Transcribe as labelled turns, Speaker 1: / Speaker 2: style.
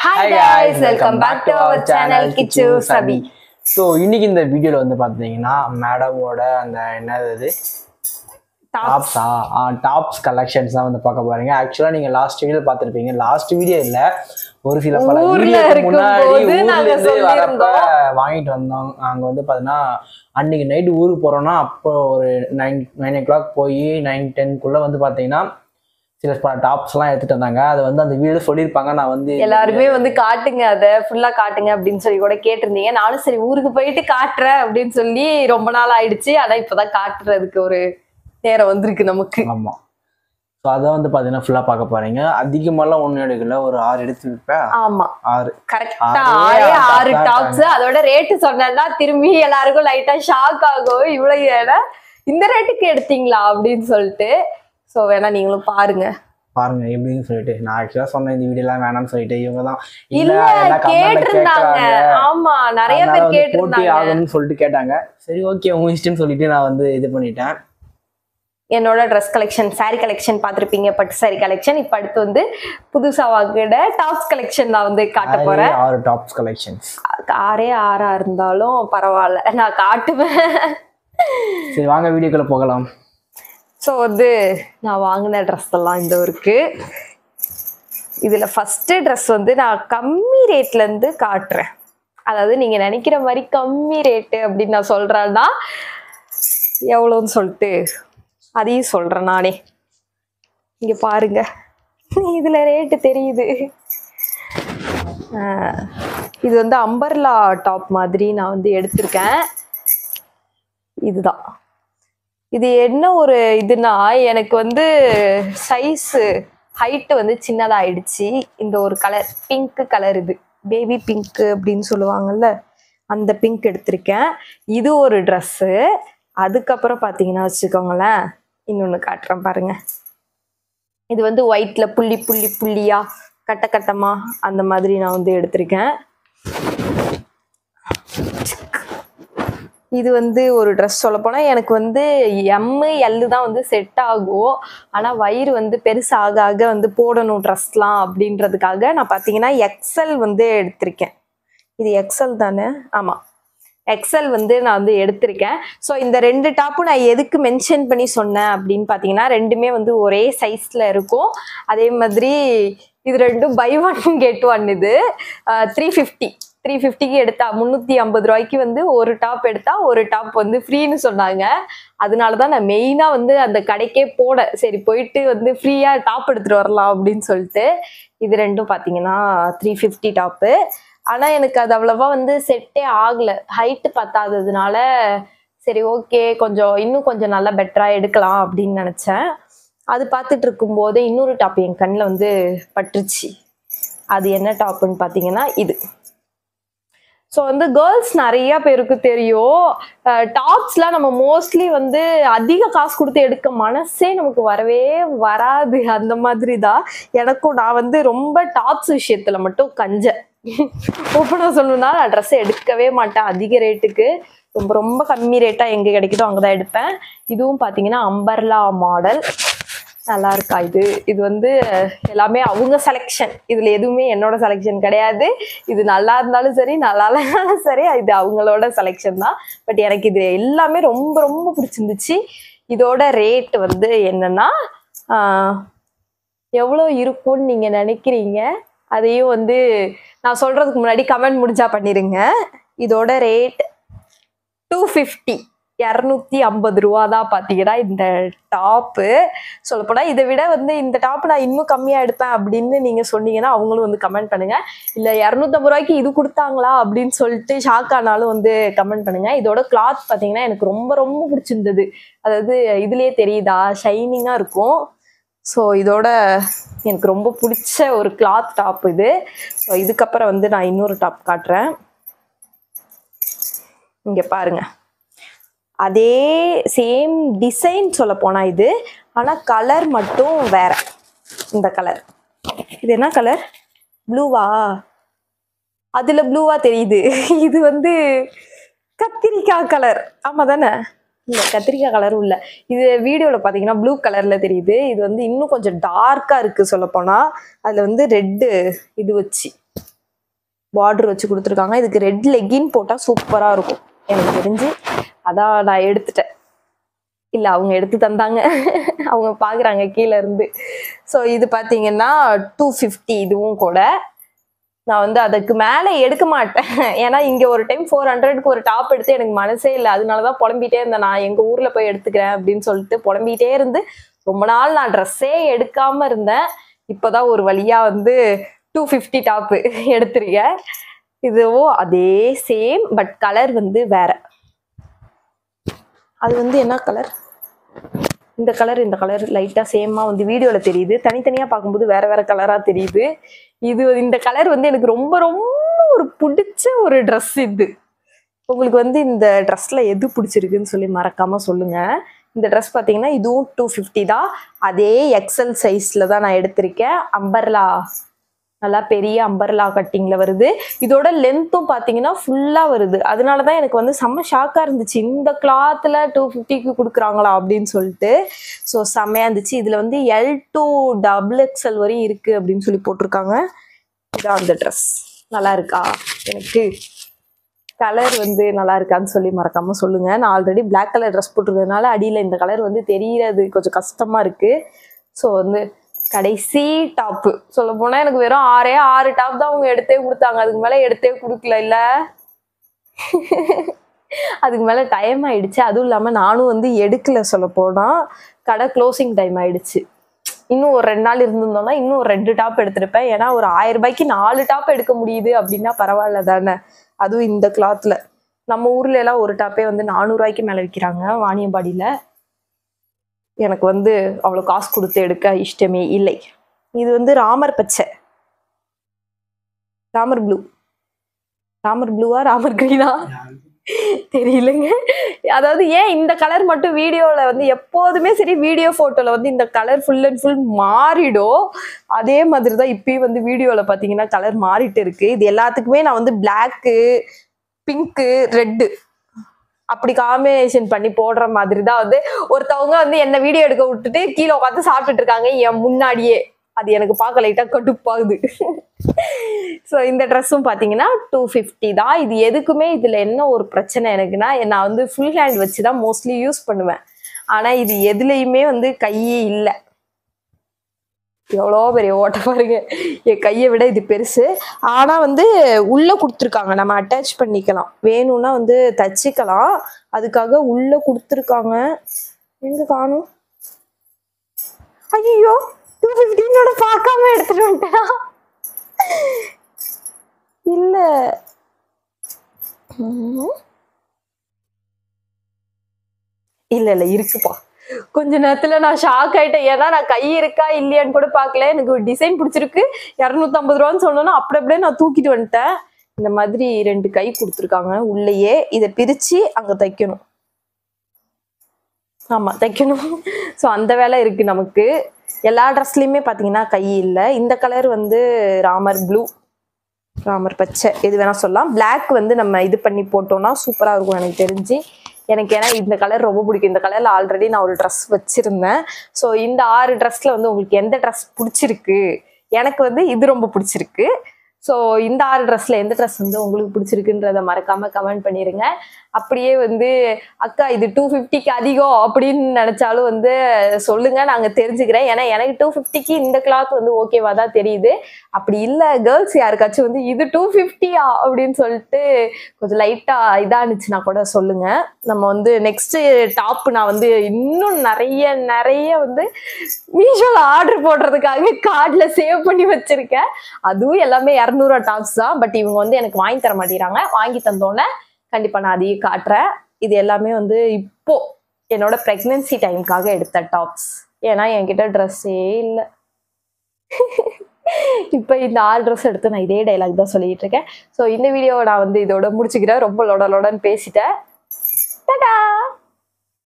Speaker 1: Hi guys welcome back to our channel கிச்சு சபி
Speaker 2: so இன்னைக்கு இந்த வீடியோல வந்து பார்த்தீங்கன்னா மேடமோட அந்த என்னது இது டாப்ஸா ஆ டாப்ஸ் கலெக்ஷன்ஸ் தான் வந்து பார்க்க போறீங்க ஆக்சுவலாக நீங்கள் லாஸ்ட் வீடியோ பார்த்துருப்பீங்க லாஸ்ட் வீடியோ இல்லை ஒரு சில பல
Speaker 1: ஊர்ல
Speaker 2: வீடியோக்கு முன்னாடி
Speaker 1: இருக்கும்போது
Speaker 2: ஊர்ல
Speaker 1: நாங்க
Speaker 2: இருந்து வரப்ப
Speaker 1: சொல்லியிருந்தோம்.
Speaker 2: வாங்கிட்டு வந்தோம் அங்கே வந்து பார்த்தீங்கன்னா அன்னைக்கு நைட்டு ஊருக்கு போகிறோன்னா அப்போ ஒரு நைன் நைன் ஓ கிளாக் போய் நைன் டென்க்குள்ளே வந்து பார்த்தீங்கன்னா சில டாப்ஸ்லாம் எடுத்துட்டு வந்தாங்க அதை வந்து அந்த வீடியோ சொல்லியிருப்பாங்க நான் வந்து
Speaker 1: எல்லாருமே வந்து காட்டுங்க அத ஃபுல்லா காட்டுங்க அப்படின்னு சொல்லி கூட கேட்டிருந்தீங்க நானும் சரி ஊருக்கு போயிட்டு காட்டுறேன் அப்படின்னு சொல்லி ரொம்ப நாள் ஆயிடுச்சு ஆனா இப்பதான் காட்டுறதுக்கு ஒரு நேரம் வந்திருக்கு நமக்கு
Speaker 2: ஆமாம் ஸோ அதை வந்து பார்த்தீங்கன்னா ஃபுல்லாக பார்க்க போறீங்க அதிகமாலாம் ஒன்றும் எடுக்கல ஒரு ஆறு எடுத்து வைப்பேன்
Speaker 1: ஆமா
Speaker 2: ஆறு
Speaker 1: கரெக்டா
Speaker 2: ஆறே
Speaker 1: ஆறே
Speaker 2: top
Speaker 1: ஆறு
Speaker 2: தான்
Speaker 1: டாப்ஸ் அதோட ரேட்டு சொன்னேன்னா திரும்பி எல்லாருக்கும் லைட்டா ஷாக் ஆகும் இவ்வளவு ஏன்னா இந்த ரேட்டுக்கு எடுத்தீங்களா அப்படின்னு சொல்லிட்டு சோ வேணா நீங்களும் பாருங்க
Speaker 2: பாருங்க எப்படின்னு சொல்லிட்டு நான் ஆக்சுவலாக சொன்னேன் இந்த வீடியோலாம் வேணாம்னு சொல்லிட்டு இவங்க தான்
Speaker 1: இல்ல
Speaker 2: எல்லாம் comment ல
Speaker 1: கேட்டிருந்தாங்க
Speaker 2: கேட்கறாங்க.
Speaker 1: ஆமா நிறைய
Speaker 2: அதனால
Speaker 1: பேர்
Speaker 2: வந்து போட்டி
Speaker 1: கேட்டிருந்தாங்க
Speaker 2: ஆகணும்னு சொல்லிட்டு கேட்டாங்க சரி ஓகே உங்க இஷ்டம்னு சொல்லிட்டு நான் வந்து இது பண்ணிட்டேன்
Speaker 1: என்னோட ட்ரெஸ் கலெக்ஷன் saree கலெக்ஷன் பார்த்திருப்பீங்க பட்டு saree கலெக்ஷன் இப்போ அடுத்து வந்து புதுசா வாங்கிட டாப்ஸ் கலெக்ஷன் நான் வந்து காட்ட போறேன்
Speaker 2: ஆறே ஆறு டாப்ஸ் கலெக்ஷன்ஸ்
Speaker 1: ஆறே ஆறா இருந்தாலும் பரவாயில்ல நான் காட்டுவேன்
Speaker 2: சரி வாங்க வீடியோக்குள்ள போகலாம்
Speaker 1: ஸோ வந்து நான் வாங்கின ட்ரெஸ் எல்லாம் இந்த இருக்கு இதில் ஃபஸ்ட்டு ட்ரெஸ் வந்து நான் கம்மி ரேட்லேருந்து காட்டுறேன் அதாவது நீங்கள் நினைக்கிற மாதிரி கம்மி ரேட்டு அப்படின்னு நான் சொல்கிறேன்னா எவ்வளோன்னு சொல்லிட்டு அதையும் சொல்கிறேன் நானே இங்கே பாருங்க இதில் ரேட்டு தெரியுது ஆஹ், இது வந்து அம்பர்லா டாப் மாதிரி நான் வந்து எடுத்திருக்கேன் இதுதான் இது என்ன ஒரு இதுனா எனக்கு வந்து சைஸு ஹைட்டு வந்து சின்னதாயிடுச்சு இந்த ஒரு கலர் பிங்க் கலர் இது பேபி பிங்க் அப்படின்னு சொல்லுவாங்கல்ல அந்த பிங்க் எடுத்திருக்கேன் இது ஒரு ட்ரெஸ்ஸு அதுக்கப்புறம் பார்த்தீங்கன்னா வச்சுக்கோங்களேன் இன்னொன்று காட்டுறேன் பாருங்க இது வந்து ஒயிட்ல புள்ளி புள்ளி புள்ளியா கட்ட கட்டமா அந்த மாதிரி நான் வந்து எடுத்திருக்கேன் இது வந்து ஒரு ட்ரெஸ் சொல்ல போனால் எனக்கு வந்து எம்மு எல்லு தான் வந்து செட் ஆகும் ஆனால் வயிறு வந்து பெருசு ஆக ஆக வந்து போடணும் ட்ரெஸ்லாம் அப்படின்றதுக்காக நான் பார்த்தீங்கன்னா எக்ஸல் வந்து எடுத்திருக்கேன் இது எக்ஸல் தானே ஆமாம் எக்ஸல் வந்து நான் வந்து எடுத்திருக்கேன் ஸோ இந்த ரெண்டு டாப்பும் நான் எதுக்கு மென்ஷன் பண்ணி சொன்னேன் அப்படின்னு பார்த்தீங்கன்னா ரெண்டுமே வந்து ஒரே சைஸில் இருக்கும் அதே மாதிரி இது ரெண்டும் பை ஒன் கெட் ஒன் இது த்ரீ ஃபிஃப்டி த்ரீ ஃபிஃப்டிக்கு எடுத்தா முந்நூற்றி ஐம்பது ரூபாய்க்கு வந்து ஒரு டாப் எடுத்தா ஒரு டாப் வந்து ஃப்ரீன்னு சொன்னாங்க அதனால தான் நான் மெயினாக வந்து அந்த கடைக்கே போட சரி போயிட்டு வந்து ஃப்ரீயாக டாப் எடுத்துகிட்டு வரலாம் அப்படின்னு சொல்லிட்டு இது ரெண்டும் பார்த்தீங்கன்னா த்ரீ ஃபிஃப்டி டாப்பு ஆனால் எனக்கு அது அவ்வளோவா வந்து செட்டே ஆகலை ஹைட்டு பத்தாததுனால சரி ஓகே கொஞ்சம் இன்னும் கொஞ்சம் நல்லா பெட்டராக எடுக்கலாம் அப்படின்னு நினச்சேன் அது பார்த்துட்டு இருக்கும்போதே இன்னொரு டாப் என் கண்ணில் வந்து பட்டுருச்சு அது என்ன டாப்புன்னு பார்த்தீங்கன்னா இது ஸோ வந்து கேர்ள்ஸ் நிறைய பேருக்கு தெரியும் டாப்ஸ்லாம் நம்ம மோஸ்ட்லி வந்து அதிக காசு கொடுத்து எடுக்க மனசே நமக்கு வரவே வராது அந்த மாதிரி தான் எனக்கும் நான் வந்து ரொம்ப டாப்ஸ் விஷயத்தில் மட்டும் கஞ்சேன் ஓப்பனாக சொல்லணும்னா நான் ட்ரெஸ் எடுக்கவே மாட்டேன் அதிக ரேட்டுக்கு ரொம்ப ரொம்ப கம்மி ரேட்டாக எங்கே கிடைக்குதோ அங்கே தான் எடுப்பேன் இதுவும் பார்த்தீங்கன்னா அம்பர்லா மாடல் நல்லா இருக்கா இது இது வந்து எல்லாமே அவங்க செலெக்ஷன் இதுல எதுவுமே என்னோட செலெக்ஷன் கிடையாது இது நல்லா இருந்தாலும் சரி நல்லா இல்லைனாலும் சரி இது அவங்களோட செலெக்ஷன் தான் பட் எனக்கு இது எல்லாமே ரொம்ப ரொம்ப பிடிச்சிருந்துச்சு இதோட ரேட் வந்து என்னன்னா ஆஹ், எவ்வளோ இருக்கும்னு நீங்க நினைக்கிறீங்க அதையும் வந்து நான் சொல்றதுக்கு முன்னாடி கமெண்ட் முடிஞ்சா பண்ணிருங்க இதோட ரேட் டூ ஃபிஃப்டி இரநூத்தி ஐம்பது ரூபா தான் பார்த்தீங்கன்னா இந்த டாப்பு சொல்லப்போனால் இதை விட வந்து இந்த டாப் நான் இன்னும் கம்மியாக எடுப்பேன் அப்படின்னு நீங்கள் சொன்னீங்கன்னா அவங்களும் வந்து கமெண்ட் பண்ணுங்க இல்லை இரநூத்தம்பது ரூபாய்க்கு இது கொடுத்தாங்களா அப்படின்னு சொல்லிட்டு ஷாக் ஆனாலும் வந்து கமெண்ட் பண்ணுங்க இதோட கிளாத் பார்த்தீங்கன்னா எனக்கு ரொம்ப ரொம்ப பிடிச்சிருந்தது அதாவது இதுலேயே தெரியுதா ஷைனிங்காக இருக்கும் ஸோ இதோட எனக்கு ரொம்ப பிடிச்ச ஒரு கிளாத் டாப் இது ஸோ இதுக்கப்புறம் வந்து நான் இன்னொரு டாப் காட்டுறேன் இங்கே பாருங்க அதே சேம் டிசைன் சொல்ல போனா இது ஆனால் கலர் மட்டும் வேற இந்த கலர் இது என்ன கலர் ப்ளூவா அதுல ப்ளூவா தெரியுது இது வந்து கத்திரிக்காய் கலர் ஆமா தானே இல்லை கத்திரிக்காய் கலரும் இல்லை இது வீடியோவில் பார்த்தீங்கன்னா ப்ளூ கலரில் தெரியுது இது வந்து இன்னும் கொஞ்சம் டார்க்காக இருக்குது சொல்லப்போனால் அதில் வந்து ரெட்டு இது வச்சு பார்டர் வச்சு கொடுத்துருக்காங்க இதுக்கு ரெட் லெக்கின் போட்டால் சூப்பராக இருக்கும் எனக்கு தெரிஞ்சு அதான் நான் எடுத்துட்டேன் இல்லை அவங்க எடுத்து தந்தாங்க அவங்க பார்க்குறாங்க கீழே இருந்து ஸோ இது பார்த்தீங்கன்னா டூ ஃபிஃப்டி இதுவும் கூட நான் வந்து அதுக்கு மேலே எடுக்க மாட்டேன் ஏன்னா இங்கே ஒரு டைம் ஃபோர் ஹண்ட்ரட்க்கு ஒரு டாப் எடுத்து எனக்கு மனசே இல்லை அதனால தான் புலம்பிட்டே இருந்தேன் நான் எங்கள் ஊரில் போய் எடுத்துக்கிறேன் அப்படின்னு சொல்லிட்டு புலம்பிட்டே இருந்து ரொம்ப நாள் நான் ட்ரெஸ்ஸே எடுக்காமல் இருந்தேன் இப்போதான் ஒரு வழியாக வந்து டூ ஃபிஃப்டி டாப்பு எடுத்திருக்கேன் இதுவும் அதே சேம் பட் கலர் வந்து வேற அது வந்து என்ன கலர் இந்த கலர் இந்த கலர் லைட்டாக சேமாக வந்து வீடியோவில் தெரியுது தனித்தனியாக பார்க்கும்போது வேற வேற கலராக தெரியுது இது இந்த கலர் வந்து எனக்கு ரொம்ப ரொம்ப ஒரு பிடிச்ச ஒரு ட்ரெஸ் இது உங்களுக்கு வந்து இந்த ட்ரெஸ்ல எது பிடிச்சிருக்குன்னு சொல்லி மறக்காம சொல்லுங்க இந்த ட்ரெஸ் பார்த்தீங்கன்னா இதுவும் டூ ஃபிஃப்டி தான் அதே எக்ஸல் சைஸில் தான் நான் எடுத்திருக்கேன் அம்பர்லா நல்லா பெரிய அம்பர்லா கட்டிங்கில் வருது இதோட லென்த்தும் பார்த்தீங்கன்னா ஃபுல்லாக வருது அதனால தான் எனக்கு வந்து செம்ம ஷாக்காக இருந்துச்சு இந்த கிளாத்தில் டூ ஃபிஃப்டிக்கு கொடுக்குறாங்களா அப்படின்னு சொல்லிட்டு ஸோ செம்மையாக இருந்துச்சு இதில் வந்து எல் டூ டபுள் எக்ஸல் வரையும் இருக்குது அப்படின்னு சொல்லி போட்டிருக்காங்க இதான் அந்த ட்ரெஸ் நல்லா இருக்கா எனக்கு கலர் வந்து நல்லா இருக்கான்னு சொல்லி மறக்காம சொல்லுங்க நான் ஆல்ரெடி Black கலர் ட்ரெஸ் போட்டிருக்கிறதுனால அடியில் இந்த கலர் வந்து தெரியறது கொஞ்சம் கஷ்டமா இருக்கு ஸோ வந்து கடைசி டாப்பு சொல்ல போனா எனக்கு வெறும் ஆறே ஆறு டாப் தான் அவங்க எடுத்தே கொடுத்தாங்க அதுக்கு மேல எடுத்தே கொடுக்கல இல்ல அதுக்கு மேல டைம் ஆயிடுச்சு அதுவும் இல்லாம நானும் வந்து எடுக்கல சொல்ல போனா கடை க்ளோசிங் டைம் ஆயிடுச்சு இன்னும் ஒரு ரெண்டு நாள் இருந்திருந்தோம்னா இன்னும் ஒரு ரெண்டு டாப் எடுத்திருப்பேன் ஏன்னா ஒரு ஆயிரம் ரூபாய்க்கு நாலு டாப் எடுக்க முடியுது அப்படின்னா பரவாயில்ல தானே அதுவும் இந்த கிளாத்ல நம்ம ஊர்ல எல்லாம் ஒரு டாப்பே வந்து நானூறுரூவாய்க்கு மேல விற்கிறாங்க வாணியம்பாடியில எனக்கு வந்து அவ்வளோ காசு கொடுத்து எடுக்க இஷ்டமே இல்லை இது வந்து ராமர் பச்சை ராமர் ப்ளூ ராமர் ப்ளூவா ராமர் கிரீனா தெரியலங்க அதாவது ஏன் இந்த கலர் மட்டும் வீடியோல வந்து எப்போதுமே சரி வீடியோ போட்டோல வந்து இந்த கலர் ஃபுல் அண்ட் ஃபுல் மாறிடும் அதே மாதிரி தான் இப்பயும் வந்து வீடியோல பாத்தீங்கன்னா கலர் மாறிட்டு இருக்கு இது எல்லாத்துக்குமே நான் வந்து பிளாக்கு பிங்க்கு ரெட்டு அப்படி காம்பினேஷன் பண்ணி போடுற மாதிரி தான் வந்து ஒருத்தவங்க வந்து என்ன வீடியோ எடுக்க விட்டுட்டு கீழே உட்காந்து சாப்பிட்டுட்டு இருக்காங்க என் முன்னாடியே அது எனக்கு பார்க்க லைட்டாக கடுப்பாகுது ஸோ இந்த ட்ரெஸ்ஸும் பார்த்தீங்கன்னா டூ ஃபிஃப்டி தான் இது எதுக்குமே இதில் என்ன ஒரு பிரச்சனை எனக்குன்னா நான் வந்து ஃபுல் ஹேண்ட் வச்சு தான் மோஸ்ட்லி யூஸ் பண்ணுவேன் ஆனால் இது எதுலேயுமே வந்து கையே இல்லை எவ்வளோ பெரிய ஓட்டை பாருங்க என் கையை விட இது பெருசு ஆனால் வந்து உள்ளே கொடுத்துருக்காங்க நம்ம அட்டாச் பண்ணிக்கலாம் வேணும்னா வந்து தச்சுக்கலாம் அதுக்காக உள்ளே கொடுத்துருக்காங்க எங்கே காணும் ஐயோ டூ ஃபிஃப்டினோட பார்க்காம எடுத்துட்டு வந்துட்டேன் இல்ல ம். இல்ல இல்ல இருக்குப்பா கொஞ்ச நேரத்துல நான் ஷாக் ஆயிட்டேன் ஏன்னா நான் கை இருக்கா இல்லையான்னு கூட பார்க்கல எனக்கு ஒரு டிசைன் பிடிச்சிருக்கு இரநூத்தம்பது ரூபான்னு சொன்னோன்னா அப்படி அப்படியே நான் தூக்கிட்டு வந்துட்டேன் இந்த மாதிரி ரெண்டு கை கொடுத்துருக்காங்க உள்ளேயே இதை பிரிச்சு அங்க தைக்கணும் ஆமா தைக்கணும் ஸோ அந்த வேலை இருக்கு நமக்கு எல்லா ட்ரெஸ்லையுமே பார்த்தீங்கன்னா கை இல்லை இந்த கலர் வந்து ராமர் ப்ளூ ராமர் பச்சை எது வேணா சொல்லலாம் Black வந்து நம்ம இது பண்ணி போட்டோம்னா சூப்பராக இருக்கும் எனக்கு தெரிஞ்சு எனக்கு ஏன்னா இந்த கலர் ரொம்ப பிடிக்கும் இந்த கலரில் ஆல்ரெடி நான் ஒரு ட்ரெஸ் வச்சுருந்தேன் ஸோ இந்த ஆறு ட்ரெஸ்ஸில் வந்து உங்களுக்கு எந்த ட்ரெஸ் பிடிச்சிருக்கு எனக்கு வந்து இது ரொம்ப பிடிச்சிருக்கு ஸோ இந்த ஆறு ட்ரெஸ்ஸில் எந்த ட்ரெஸ் வந்து உங்களுக்கு பிடிச்சிருக்குன்றத மறக்காம கமெண்ட் பண்ணிடுங்க அப்படியே வந்து அக்கா இது டூ ஃபிஃப்டிக்கு அதிகம் அப்படின்னு நினச்சாலும் வந்து சொல்லுங்க நாங்கள் தெரிஞ்சுக்கிறேன் ஏன்னா எனக்கு டூ ஃபிஃப்டிக்கு இந்த கிளாத் வந்து ஓகேவா தான் தெரியுது அப்படி இல்லை கேர்ள்ஸ் யாருக்காச்சும் வந்து இது டூ ஃபிஃப்டியா அப்படின்னு சொல்லிட்டு கொஞ்சம் லைட்டாக இதானுச்சுன்னா கூட சொல்லுங்க நம்ம வந்து நெக்ஸ்ட் டாப் நான் வந்து இன்னும் நிறைய நிறைய வந்து மீஷோவில் ஆர்டர் போடுறதுக்காக கார்டில் சேவ் பண்ணி வச்சிருக்கேன் அதுவும் எல்லாமே இரநூறுவா டாப்ஸ் தான் பட் இவங்க வந்து எனக்கு வாங்கி தர மாட்டேங்கிறாங்க வாங்கி தந்தோன்னே கண்டிப்பாக நான் அதையும் காட்டுறேன் இது எல்லாமே வந்து இப்போ என்னோட ப்ரெக்னென்சி டைம்க்காக எடுத்த டாப்ஸ் ஏன்னா என்கிட்ட ட்ரெஸ்ஸே இல்லை இப்போ இந்த ஆறு ட்ரெஸ் எடுத்து நான் இதே டைலாக் தான் சொல்லிட்டு இருக்கேன் ஸோ இந்த வீடியோவை நான் வந்து இதோட முடிச்சுக்கிறேன் ரொம்ப லொட லொடன்னு பேசிட்டேன் டாடா